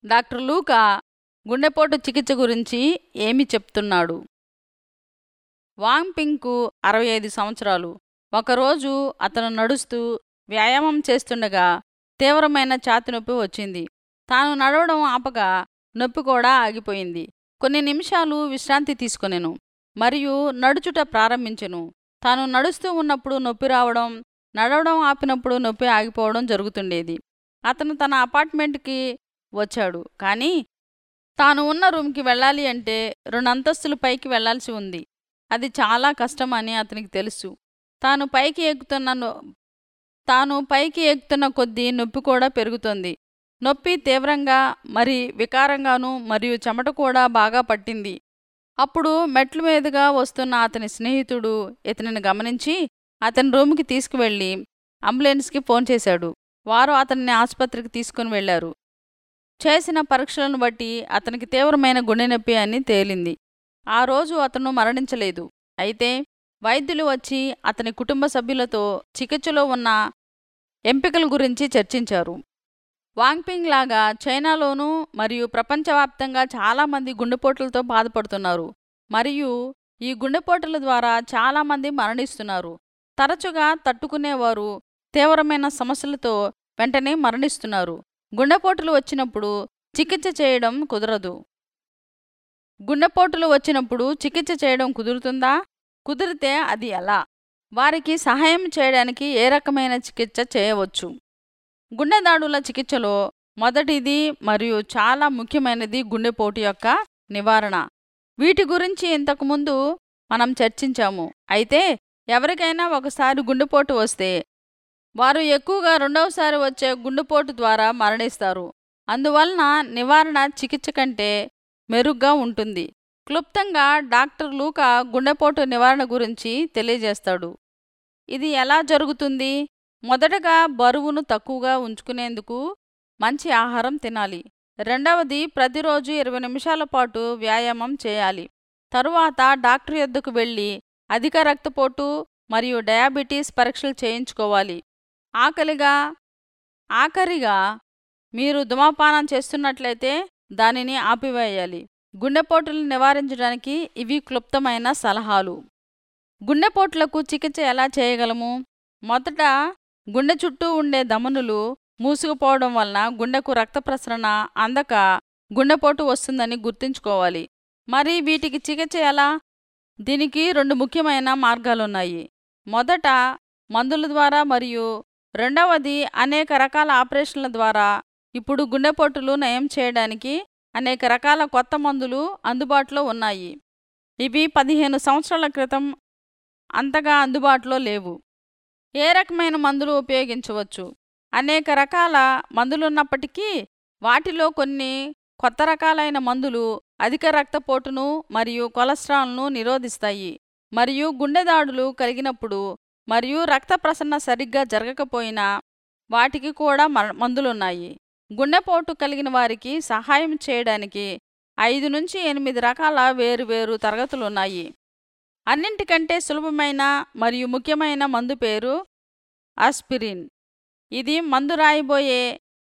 doctor లూకా గుండెపోటు చికిత్స గురించి ఏమి చెప్తున్నాడు వాంపింగ్కు అరవై ఐదు సంవత్సరాలు ఒకరోజు అతను నడుస్తూ వ్యాయామం చేస్తుండగా తీవ్రమైన ఛాతి నొప్పి వచ్చింది తాను నడవడం ఆపగా నొప్పి కూడా ఆగిపోయింది కొన్ని నిమిషాలు విశ్రాంతి తీసుకొనెను మరియు నడుచుట ప్రారంభించెను తాను నడుస్తూ ఉన్నప్పుడు నొప్పి రావడం నడవడం ఆపినప్పుడు నొప్పి ఆగిపోవడం జరుగుతుండేది అతను తన అపార్ట్మెంట్కి వచ్చాడు కానీ తాను ఉన్న రూమ్కి వెళ్ళాలి అంటే రెండు అంతస్తులు పైకి వెళ్లాల్సి ఉంది అది చాలా కష్టం అని అతనికి తెలుసు తాను పైకి ఎక్కుతున్న నొ- తాను పైకి ఎక్కుతున్న కొద్దీ నొప్పి కూడా పెరుగుతుంది నొప్పి తీవ్రంగా మరి వికారంగాను మరియు చెమట కూడా బాగా పట్టింది అప్పుడు మెట్ల మీదుగా వస్తున్న అతని స్నేహితుడు ఇతనిని గమనించి అతని రూమ్కి తీసుకువెళ్ళి అంబులెన్స్కి ఫోన్ చేశాడు వారు అతన్ని ఆసుపత్రికి తీసుకుని వెళ్లారు చేసిన పరీక్షలను బట్టి అతనికి తీవ్రమైన గుండె నొప్పి అని తేలింది ఆ రోజు అతను మరణించలేదు అయితే వైద్యులు వచ్చి అతని కుటుంబ సభ్యులతో చికిత్సలో ఉన్న ఎంపికల గురించి చర్చించారు వాంగ్పింగ్ లాగా చైనాలోనూ మరియు ప్రపంచవ్యాప్తంగా చాలామంది గుండెపోట్లతో బాధపడుతున్నారు మరియు ఈ గుండెపోటుల ద్వారా చాలామంది మరణిస్తున్నారు తరచుగా తట్టుకునేవారు తీవ్రమైన సమస్యలతో వెంటనే మరణిస్తున్నారు గుండెపోటులు వచ్చినప్పుడు చికిత్స చేయడం కుదరదు గుండెపోటులు వచ్చినప్పుడు చికిత్స చేయడం కుదురుతుందా కుదిరితే అది ఎలా వారికి సహాయం చేయడానికి ఏ రకమైన చికిత్స చేయవచ్చు గుండెదాడుల చికిత్సలో మొదటిది మరియు చాలా ముఖ్యమైనది గుండెపోటు యొక్క నివారణ వీటి గురించి ఇంతకుముందు మనం చర్చించాము అయితే ఎవరికైనా ఒకసారి గుండెపోటు వస్తే వారు ఎక్కువగా రెండవసారి వచ్చే గుండెపోటు ద్వారా మరణిస్తారు అందువలన నివారణ చికిత్స కంటే మెరుగ్గా ఉంటుంది క్లుప్తంగా డాక్టర్ లూకా గుండెపోటు నివారణ గురించి తెలియజేస్తాడు ఇది ఎలా జరుగుతుంది మొదటగా బరువును తక్కువగా ఉంచుకునేందుకు మంచి ఆహారం తినాలి రెండవది ప్రతిరోజు ఇరవై నిమిషాల పాటు వ్యాయామం చేయాలి తరువాత డాక్టర్ యొద్దకు వెళ్ళి అధిక రక్తపోటు మరియు డయాబెటీస్ పరీక్షలు చేయించుకోవాలి ఆకలిగా ఆఖరిగా మీరు ధూమపానం చేస్తున్నట్లయితే దానిని ఆపివేయాలి గుండెపోటులను నివారించడానికి ఇవి క్లుప్తమైన సలహాలు గుండెపోట్లకు చికిత్స ఎలా చేయగలము మొదట గుండె చుట్టూ ఉండే ధమనులు మూసుకుపోవడం వలన గుండెకు రక్త ప్రసరణ అందక గుండెపోటు వస్తుందని గుర్తుంచుకోవాలి మరి వీటికి చికిత్స ఎలా దీనికి రెండు ముఖ్యమైన మార్గాలున్నాయి మొదట మందుల ద్వారా మరియు రెండవది అనేక రకాల ఆపరేషన్ల ద్వారా ఇప్పుడు గుండెపోటులు నయం చేయడానికి అనేక రకాల కొత్త మందులు అందుబాటులో ఉన్నాయి ఇవి పదిహేను సంవత్సరాల క్రితం అంతగా అందుబాటులో లేవు ఏ రకమైన మందులు ఉపయోగించవచ్చు అనేక రకాల మందులున్నప్పటికీ వాటిలో కొన్ని కొత్త రకాలైన మందులు అధిక రక్తపోటును మరియు కొలెస్ట్రాల్ను నిరోధిస్తాయి మరియు గుండెదాడులు కలిగినప్పుడు మరియు రక్త ప్రసరణ సరిగ్గా జరగకపోయినా వాటికి కూడా మ- మందులున్నాయి గుండెపోటు కలిగిన వారికి సహాయం చేయడానికి ఐదు నుంచి ఎనిమిది రకాల వేరువేరు తరగతులున్నాయి అన్నింటికంటే సులభమైన మరియు ముఖ్యమైన మందు పేరు ఆస్పిరిన్ ఇది మందు రాయిబోయే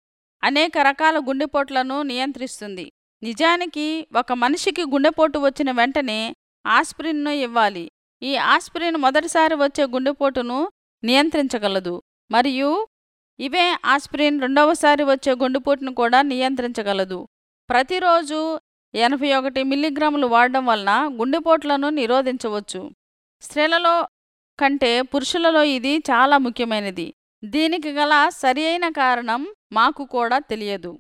అనేక రకాల గుండెపోట్లను నియంత్రిస్తుంది నిజానికి ఒక మనిషికి గుండెపోటు వచ్చిన వెంటనే ఆస్పిరిన్ను ఇవ్వాలి ఈ ఆస్పిరిన్ మొదటిసారి వచ్చే గుండెపోటును నియంత్రించగలదు మరియు ఇవే ఆస్పిరిన్ రెండవసారి వచ్చే గుండెపోటును కూడా నియంత్రించగలదు ప్రతిరోజు ఎనభై ఒకటి మిల్లీగ్రాములు వాడడం వలన గుండెపోట్లను నిరోధించవచ్చు స్త్రీలలో కంటే పురుషులలో ఇది చాలా ముఖ్యమైనది దీనికి గల సరి అయిన కారణం మాకు కూడా తెలియదు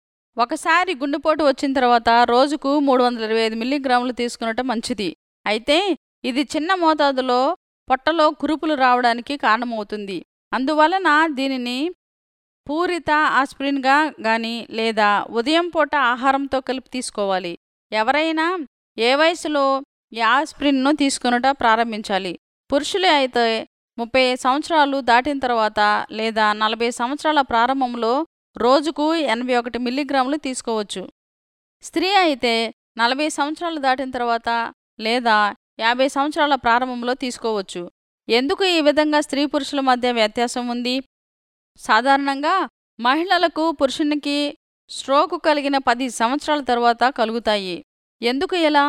ఒకసారి గుండెపోటు వచ్చిన తర్వాత రోజుకు మూడు వందల ఇరవై ఐదు మిల్లీగ్రాములు తీసుకునటం మంచిది అయితే ఇది చిన్న మోతాదులో పొట్టలో కురుపులు రావడానికి కారణమవుతుంది అందువలన దీనిని పూరిత ఆస్పిరిన్గా గాని లేదా ఉదయం పూట ఆహారంతో కలిపి తీసుకోవాలి ఎవరైనా ఏ వయసులో ఈ ఆస్పిరిన్ను తీసుకొనుట ప్రారంభించాలి పురుషులే అయితే ముప్పై సంవత్సరాలు దాటిన తర్వాత లేదా నలభై సంవత్సరాల ప్రారంభంలో రోజుకు ఎనభై ఒకటి మిల్లీగ్రాములు తీసుకోవచ్చు స్త్రీ అయితే నలభై సంవత్సరాలు దాటిన తర్వాత లేదా యాభై సంవత్సరాల ప్రారంభంలో తీసుకోవచ్చు ఎందుకు ఈ విధంగా స్త్రీ పురుషుల మధ్య వ్యత్యాసం ఉంది సాధారణంగా మహిళలకు పురుషునికి స్ట్రోక్ కలిగిన పది సంవత్సరాల తర్వాత కలుగుతాయి ఎందుకు ఇలా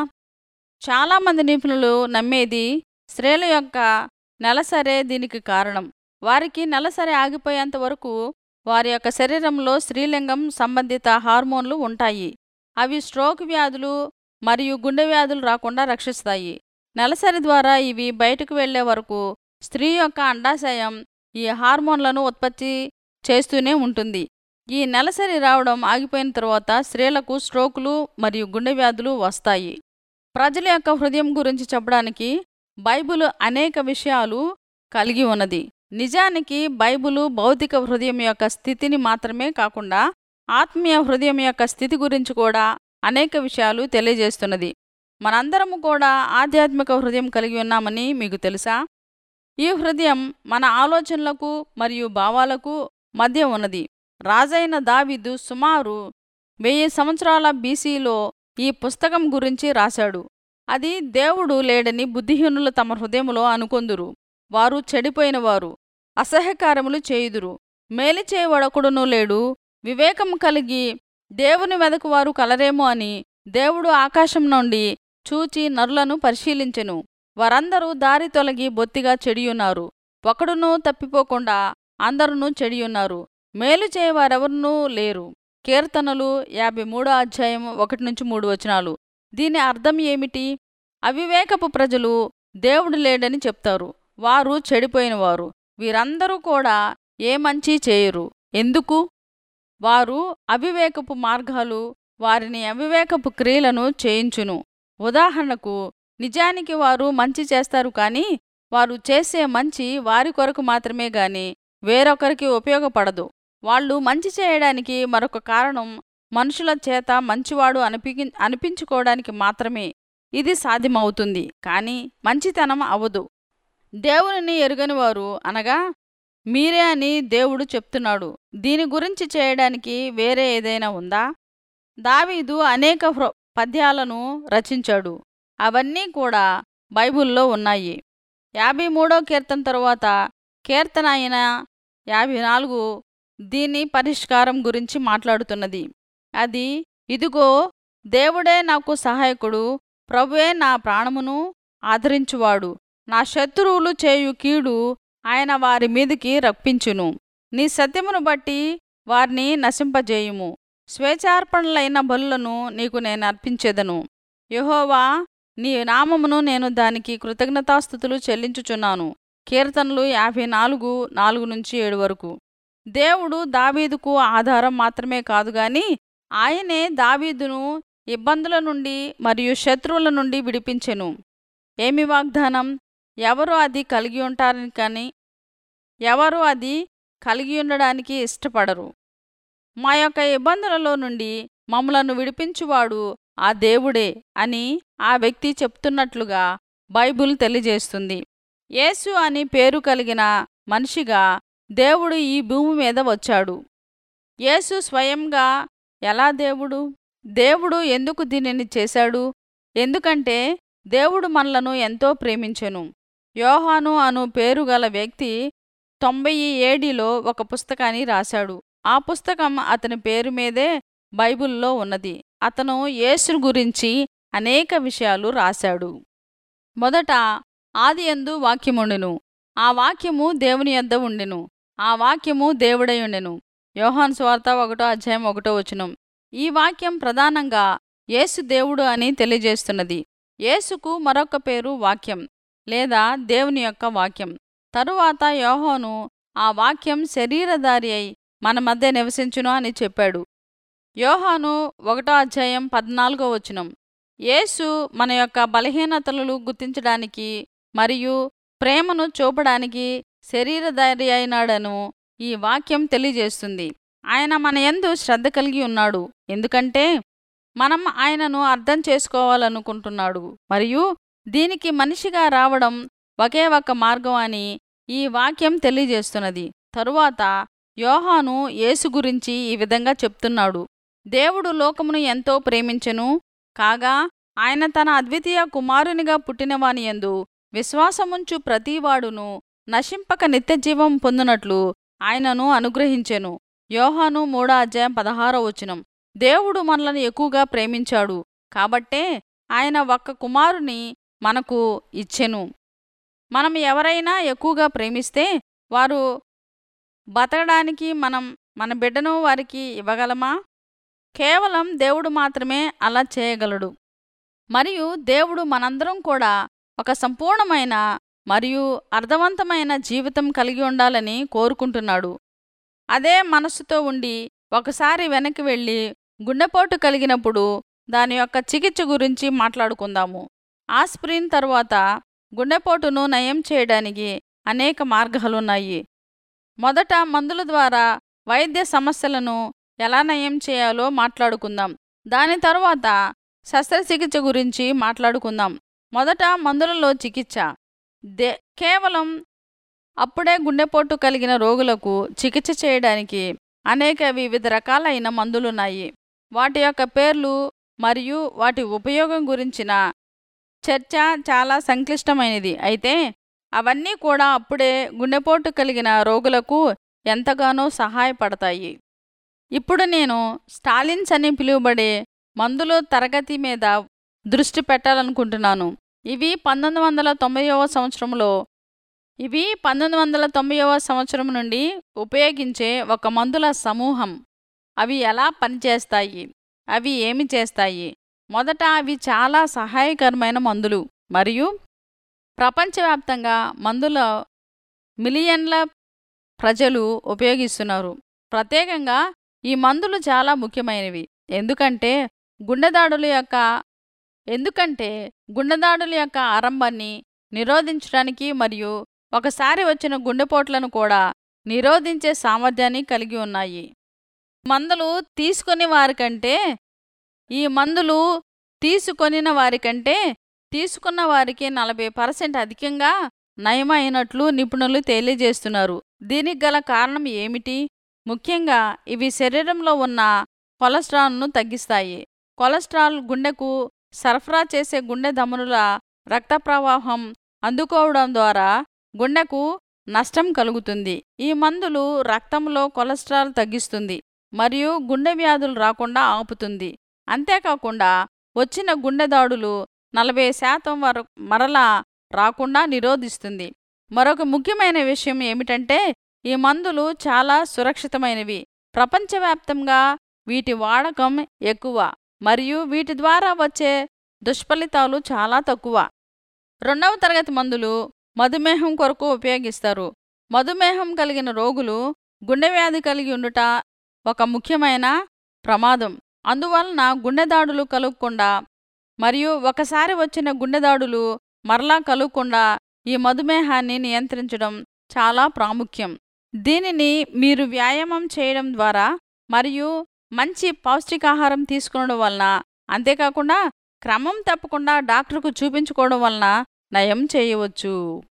చాలామంది నిపుణులు నమ్మేది స్త్రీల యొక్క నెలసరే దీనికి కారణం వారికి నెలసరి ఆగిపోయేంత వరకు వారి యొక్క శరీరంలో స్త్రీలింగం సంబంధిత హార్మోన్లు ఉంటాయి అవి స్ట్రోక్ వ్యాధులు మరియు గుండె వ్యాధులు రాకుండా రక్షిస్తాయి నెలసరి ద్వారా ఇవి బయటకు వెళ్లే వరకు స్త్రీ యొక్క అండాశయం ఈ హార్మోన్లను ఉత్పత్తి చేస్తూనే ఉంటుంది ఈ నెలసరి రావడం ఆగిపోయిన తర్వాత స్త్రీలకు స్ట్రోకులు మరియు గుండె వ్యాధులు వస్తాయి ప్రజల యొక్క హృదయం గురించి చెప్పడానికి బైబిల్ అనేక విషయాలు కలిగి ఉన్నది నిజానికి బైబిలు భౌతిక హృదయం యొక్క స్థితిని మాత్రమే కాకుండా ఆత్మీయ హృదయం యొక్క స్థితి గురించి కూడా అనేక విషయాలు తెలియజేస్తున్నది మనందరము కూడా ఆధ్యాత్మిక హృదయం కలిగి ఉన్నామని మీకు తెలుసా ఈ హృదయం మన ఆలోచనలకు మరియు భావాలకు మధ్య ఉన్నది రాజైన దావీదు సుమారు వెయ్యి సంవత్సరాల బీసీలో ఈ పుస్తకం గురించి రాశాడు అది దేవుడు లేడని బుద్ధిహీనులు తమ హృదయములో అనుకొందురు వారు చెడిపోయినవారు అసహ్యకారములు చేయుదురు మేలి చేయవడకుడును లేడు వివేకము కలిగి దేవుని వెదకువారు కలరేమో అని దేవుడు ఆకాశం నుండి చూచి నరులను పరిశీలించెను వారందరూ దారి తొలగి బొత్తిగా చెడియున్నారు ఒకడునూ తప్పిపోకుండా అందరునూ చెడియున్నారు మేలు చేయవారెవరునూ లేరు కీర్తనలు యాభై మూడో అధ్యాయం ఒకటి నుంచి మూడు వచనాలు దీని అర్థం ఏమిటి అవివేకపు ప్రజలు దేవుడు లేడని చెప్తారు వారు చెడిపోయినవారు వీరందరూ కూడా ఏ మంచి చేయరు ఎందుకు వారు అవివేకపు మార్గాలు వారిని అవివేకపు క్రియలను చేయించును ఉదాహరణకు నిజానికి వారు మంచి చేస్తారు కానీ వారు చేసే మంచి వారి కొరకు మాత్రమే గాని వేరొకరికి ఉపయోగపడదు వాళ్ళు మంచి చేయడానికి మరొక కారణం మనుషుల చేత మంచివాడు అనిపి అనిపించుకోవడానికి మాత్రమే ఇది సాధ్యమవుతుంది కానీ మంచితనం అవదు దేవునిని ఎరుగని వారు అనగా మీరే అని దేవుడు చెప్తున్నాడు దీని గురించి చేయడానికి వేరే ఏదైనా ఉందా దావీదు అనేక హృ- పద్యాలను రచించాడు అవన్నీ కూడా బైబిల్లో ఉన్నాయి యాభై మూడో కీర్తన తరువాత కీర్తన అయిన యాభై నాలుగు దీని పరిష్కారం గురించి మాట్లాడుతున్నది అది ఇదిగో దేవుడే నాకు సహాయకుడు ప్రభువే నా ప్రాణమును ఆదరించువాడు నా శత్రువులు చేయు కీడు ఆయన వారి మీదికి రప్పించును నీ సత్యమును బట్టి వారిని నశింపజేయుము స్వేచ్ఛార్పణలైన బలులను నీకు నేను అర్పించేదను యెహోవా నీ నామమును నేను దానికి కృతజ్ఞతాస్థుతులు చెల్లించుచున్నాను కీర్తనలు యాభై నాలుగు నాలుగు నుంచి ఏడు వరకు దేవుడు దావీదుకు ఆధారం మాత్రమే కాదు గాని ఆయనే దావీదును ఇబ్బందుల నుండి మరియు శత్రువుల నుండి విడిపించెను ఏమి వాగ్దానం ఎవరు అది కలిగి ఉంటారని కానీ ఎవరు అది కలిగి ఉండడానికి ఇష్టపడరు మా యొక్క ఇబ్బందులలో నుండి మమ్మలను విడిపించువాడు ఆ దేవుడే అని ఆ వ్యక్తి చెప్తున్నట్లుగా బైబిల్ తెలియజేస్తుంది యేసు అని పేరు కలిగిన మనిషిగా దేవుడు ఈ భూమి మీద వచ్చాడు యేసు స్వయంగా ఎలా దేవుడు దేవుడు ఎందుకు దీనిని చేశాడు ఎందుకంటే దేవుడు మనలను ఎంతో ప్రేమించెను యోహాను అను పేరు గల వ్యక్తి తొంభై ఏడిలో ఒక పుస్తకాన్ని రాశాడు ఆ పుస్తకం అతని పేరు మీదే బైబిల్లో ఉన్నది అతను యేసు గురించి అనేక విషయాలు రాశాడు మొదట ఆది యందు వాక్యముండెను ఆ వాక్యము దేవుని యొద్ద ఉండెను ఆ వాక్యము దేవుడై ఉండెను యోహాన్ స్వార్త ఒకటో అధ్యాయం ఒకటో వచనం ఈ వాక్యం ప్రధానంగా యేసు దేవుడు అని తెలియజేస్తున్నది యేసుకు మరొక పేరు వాక్యం లేదా దేవుని యొక్క వాక్యం తరువాత యోహోను ఆ వాక్యం శరీరధారి అయి మన మధ్య నివసించును అని చెప్పాడు యోహాను ఒకటో అధ్యాయం పద్నాలుగో వచనం యేసు మన యొక్క బలహీనతలను గుర్తించడానికి మరియు ప్రేమను చూపడానికి శరీరధారి అయినాడను ఈ వాక్యం తెలియజేస్తుంది ఆయన మన యందు శ్రద్ధ కలిగి ఉన్నాడు ఎందుకంటే మనం ఆయనను అర్థం చేసుకోవాలనుకుంటున్నాడు మరియు దీనికి మనిషిగా రావడం ఒకే ఒక్క మార్గం అని ఈ వాక్యం తెలియజేస్తున్నది తరువాత యోహాను యేసు గురించి ఈ విధంగా చెప్తున్నాడు దేవుడు లోకమును ఎంతో ప్రేమించెను కాగా ఆయన తన అద్వితీయ కుమారునిగా పుట్టినవాని యందు విశ్వాసముంచు ప్రతివాడును నశింపక నిత్యజీవం పొందునట్లు ఆయనను అనుగ్రహించెను యోహాను మూడో అధ్యాయం పదహారో వచనం దేవుడు మనలను ఎక్కువగా ప్రేమించాడు కాబట్టే ఆయన ఒక్క కుమారుని మనకు ఇచ్చెను మనం ఎవరైనా ఎక్కువగా ప్రేమిస్తే వారు బతకడానికి మనం మన బిడ్డను వారికి ఇవ్వగలమా కేవలం దేవుడు మాత్రమే అలా చేయగలడు మరియు దేవుడు మనందరం కూడా ఒక సంపూర్ణమైన మరియు అర్థవంతమైన జీవితం కలిగి ఉండాలని కోరుకుంటున్నాడు అదే మనస్సుతో ఉండి ఒకసారి వెనక్కి వెళ్ళి గుండెపోటు కలిగినప్పుడు దాని యొక్క చికిత్స గురించి మాట్లాడుకుందాము ఆస్ప్రిన్ తరువాత గుండెపోటును నయం చేయడానికి అనేక మార్గాలున్నాయి మొదట మందుల ద్వారా వైద్య సమస్యలను ఎలా నయం చేయాలో మాట్లాడుకుందాం దాని తరువాత శస్త్రచికిత్స గురించి మాట్లాడుకుందాం మొదట మందులలో చికిత్స దే కేవలం అప్పుడే గుండెపోటు కలిగిన రోగులకు చికిత్స చేయడానికి అనేక వివిధ రకాలైన మందులున్నాయి వాటి యొక్క పేర్లు మరియు వాటి ఉపయోగం గురించిన చర్చ చాలా సంక్లిష్టమైనది అయితే అవన్నీ కూడా అప్పుడే గుండెపోటు కలిగిన రోగులకు ఎంతగానో సహాయపడతాయి ఇప్పుడు నేను స్టాలిన్స్ అని పిలువబడే మందుల తరగతి మీద దృష్టి పెట్టాలనుకుంటున్నాను ఇవి పంతొమ్మిది వందల తొంభైవ సంవత్సరంలో ఇవి పంతొమ్మిది వందల తొంభైవ సంవత్సరం నుండి ఉపయోగించే ఒక మందుల సమూహం అవి ఎలా పనిచేస్తాయి అవి ఏమి చేస్తాయి మొదట అవి చాలా సహాయకరమైన మందులు మరియు ప్రపంచవ్యాప్తంగా మందుల మిలియన్ల ప్రజలు ఉపయోగిస్తున్నారు ప్రత్యేకంగా ఈ మందులు చాలా ముఖ్యమైనవి ఎందుకంటే గుండెదాడుల యొక్క ఎందుకంటే గుండెదాడుల యొక్క ఆరంభాన్ని నిరోధించడానికి మరియు ఒకసారి వచ్చిన గుండెపోట్లను కూడా నిరోధించే సామర్థ్యాన్ని కలిగి ఉన్నాయి మందులు తీసుకుని వారికంటే ఈ మందులు తీసుకొనిన వారికంటే తీసుకున్న వారికి నలభై పర్సెంట్ అధికంగా నయమైనట్లు నిపుణులు తెలియజేస్తున్నారు దీనికి గల కారణం ఏమిటి ముఖ్యంగా ఇవి శరీరంలో ఉన్న కొలెస్ట్రాల్ను తగ్గిస్తాయి కొలెస్ట్రాల్ గుండెకు సరఫరా చేసే గుండె ధమనుల రక్త ప్రవాహం అందుకోవడం ద్వారా గుండెకు నష్టం కలుగుతుంది ఈ మందులు రక్తంలో కొలెస్ట్రాల్ తగ్గిస్తుంది మరియు గుండె వ్యాధులు రాకుండా ఆపుతుంది అంతేకాకుండా వచ్చిన గుండె దాడులు నలభై శాతం వరకు మరలా రాకుండా నిరోధిస్తుంది మరొక ముఖ్యమైన విషయం ఏమిటంటే ఈ మందులు చాలా సురక్షితమైనవి ప్రపంచవ్యాప్తంగా వీటి వాడకం ఎక్కువ మరియు వీటి ద్వారా వచ్చే దుష్ఫలితాలు చాలా తక్కువ రెండవ తరగతి మందులు మధుమేహం కొరకు ఉపయోగిస్తారు మధుమేహం కలిగిన రోగులు గుండె వ్యాధి కలిగి ఉండుట ఒక ముఖ్యమైన ప్రమాదం అందువలన గుండెదాడులు కలుగకుండా మరియు ఒకసారి వచ్చిన గుండెదాడులు మరలా కలుగకుండా ఈ మధుమేహాన్ని నియంత్రించడం చాలా ప్రాముఖ్యం దీనిని మీరు వ్యాయామం చేయడం ద్వారా మరియు మంచి పౌష్టికాహారం తీసుకోవడం వలన అంతేకాకుండా క్రమం తప్పకుండా డాక్టర్కు చూపించుకోవడం వలన నయం చేయవచ్చు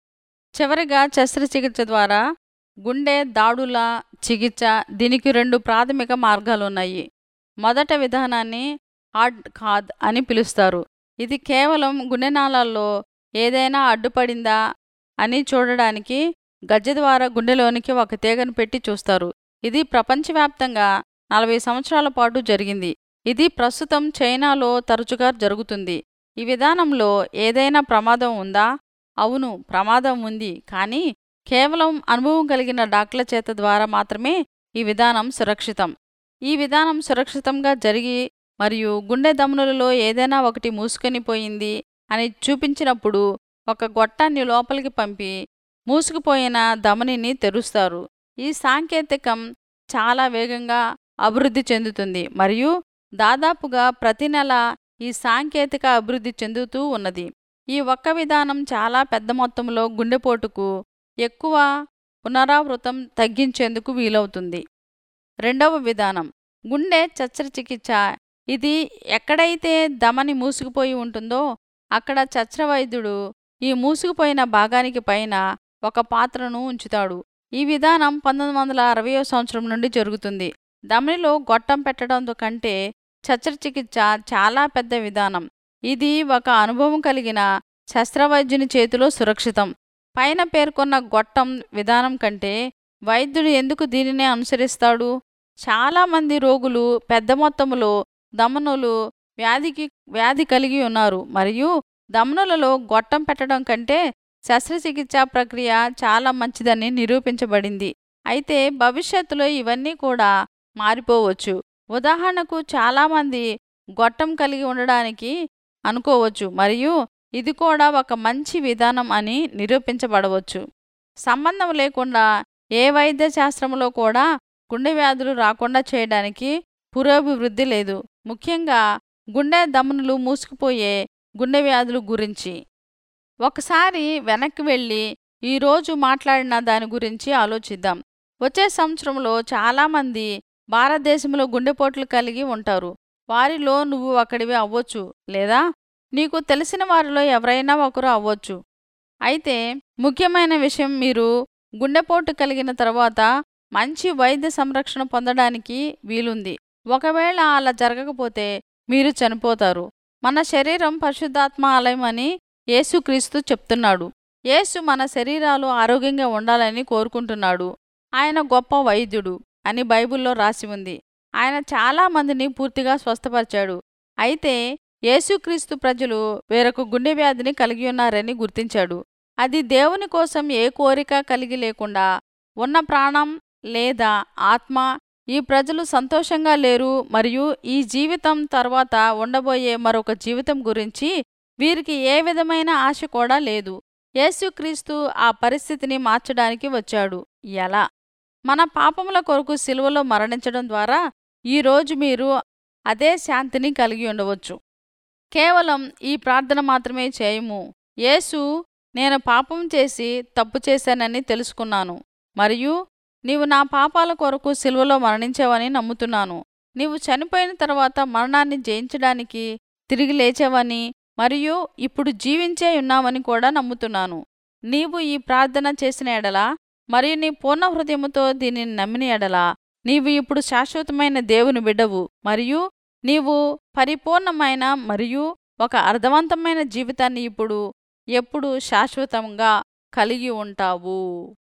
చివరిగా శస్త్రచికిత్స ద్వారా గుండె దాడుల చికిత్స దీనికి రెండు ప్రాథమిక మార్గాలున్నాయి మొదట విధానాన్ని హార్డ్ ఖాద్ అని పిలుస్తారు ఇది కేవలం గుండెనాళాల్లో ఏదైనా అడ్డుపడిందా అని చూడడానికి గజ్జె ద్వారా గుండెలోనికి ఒక తీగను పెట్టి చూస్తారు ఇది ప్రపంచవ్యాప్తంగా నలభై సంవత్సరాల పాటు జరిగింది ఇది ప్రస్తుతం చైనాలో తరచుగా జరుగుతుంది ఈ విధానంలో ఏదైనా ప్రమాదం ఉందా అవును ప్రమాదం ఉంది కానీ కేవలం అనుభవం కలిగిన డాక్టర్ల చేత ద్వారా మాత్రమే ఈ విధానం సురక్షితం ఈ విధానం సురక్షితంగా జరిగి మరియు గుండె దమనులలో ఏదైనా ఒకటి మూసుకొని పోయింది అని చూపించినప్పుడు ఒక గొట్టాన్ని లోపలికి పంపి మూసుకుపోయిన ధమనిని తెరుస్తారు ఈ సాంకేతికం చాలా వేగంగా అభివృద్ధి చెందుతుంది మరియు దాదాపుగా ప్రతి నెల ఈ సాంకేతిక అభివృద్ధి చెందుతూ ఉన్నది ఈ ఒక్క విధానం చాలా పెద్ద మొత్తంలో గుండెపోటుకు ఎక్కువ పునరావృతం తగ్గించేందుకు వీలవుతుంది రెండవ విధానం గుండె శస్త్రచికిత్స ఇది ఎక్కడైతే దమని మూసుకుపోయి ఉంటుందో అక్కడ చచ్రవైద్యుడు ఈ మూసుకుపోయిన భాగానికి పైన ఒక పాత్రను ఉంచుతాడు ఈ విధానం పంతొమ్మిది వందల అరవయో సంవత్సరం నుండి జరుగుతుంది దమనిలో గొట్టం పెట్టడం కంటే శస్త్రచికిత్స చాలా పెద్ద విధానం ఇది ఒక అనుభవం కలిగిన శస్త్రవైద్యుని చేతిలో సురక్షితం పైన పేర్కొన్న గొట్టం విధానం కంటే వైద్యుడు ఎందుకు దీనినే అనుసరిస్తాడు చాలామంది రోగులు పెద్ద మొత్తంలో దమనులు వ్యాధికి వ్యాధి కలిగి ఉన్నారు మరియు దమనులలో గొట్టం పెట్టడం కంటే శస్త్రచికిత్సా ప్రక్రియ చాలా మంచిదని నిరూపించబడింది అయితే భవిష్యత్తులో ఇవన్నీ కూడా మారిపోవచ్చు ఉదాహరణకు చాలామంది గొట్టం కలిగి ఉండడానికి అనుకోవచ్చు మరియు ఇది కూడా ఒక మంచి విధానం అని నిరూపించబడవచ్చు సంబంధం లేకుండా ఏ వైద్య శాస్త్రంలో కూడా గుండె వ్యాధులు రాకుండా చేయడానికి పురోభివృద్ధి లేదు ముఖ్యంగా గుండె దమనులు మూసుకుపోయే గుండె వ్యాధుల గురించి ఒకసారి వెనక్కి వెళ్ళి ఈరోజు మాట్లాడిన దాని గురించి ఆలోచిద్దాం వచ్చే సంవత్సరంలో చాలామంది భారతదేశంలో గుండెపోట్లు కలిగి ఉంటారు వారిలో నువ్వు ఒకడివి అవ్వచ్చు లేదా నీకు తెలిసిన వారిలో ఎవరైనా ఒకరు అవ్వచ్చు అయితే ముఖ్యమైన విషయం మీరు గుండెపోటు కలిగిన తర్వాత మంచి వైద్య సంరక్షణ పొందడానికి వీలుంది ఒకవేళ అలా జరగకపోతే మీరు చనిపోతారు మన శరీరం పరిశుద్ధాత్మ ఆలయం అని యేసుక్రీస్తు చెప్తున్నాడు యేసు మన శరీరాలు ఆరోగ్యంగా ఉండాలని కోరుకుంటున్నాడు ఆయన గొప్ప వైద్యుడు అని బైబిల్లో రాసి ఉంది ఆయన చాలా మందిని పూర్తిగా స్వస్థపరిచాడు అయితే యేసుక్రీస్తు ప్రజలు వేరొక గుండె వ్యాధిని కలిగి ఉన్నారని గుర్తించాడు అది దేవుని కోసం ఏ కోరిక కలిగి లేకుండా ఉన్న ప్రాణం లేదా ఆత్మ ఈ ప్రజలు సంతోషంగా లేరు మరియు ఈ జీవితం తర్వాత ఉండబోయే మరొక జీవితం గురించి వీరికి ఏ విధమైన ఆశ కూడా లేదు యేసుక్రీస్తు ఆ పరిస్థితిని మార్చడానికి వచ్చాడు ఎలా మన పాపముల కొరకు సిలువలో మరణించడం ద్వారా ఈరోజు మీరు అదే శాంతిని కలిగి ఉండవచ్చు కేవలం ఈ ప్రార్థన మాత్రమే చేయము యేసు నేను పాపం చేసి తప్పు చేశానని తెలుసుకున్నాను మరియు నీవు నా పాపాల కొరకు సిలువలో మరణించావని నమ్ముతున్నాను నీవు చనిపోయిన తర్వాత మరణాన్ని జయించడానికి తిరిగి లేచావని మరియు ఇప్పుడు జీవించే ఉన్నావని కూడా నమ్ముతున్నాను నీవు ఈ ప్రార్థన చేసిన ఎడలా మరియు నీ పూర్ణ హృదయముతో దీనిని నమ్మిన ఎడలా నీవు ఇప్పుడు శాశ్వతమైన దేవుని బిడ్డవు మరియు నీవు పరిపూర్ణమైన మరియు ఒక అర్థవంతమైన జీవితాన్ని ఇప్పుడు ఎప్పుడు శాశ్వతంగా కలిగి ఉంటావు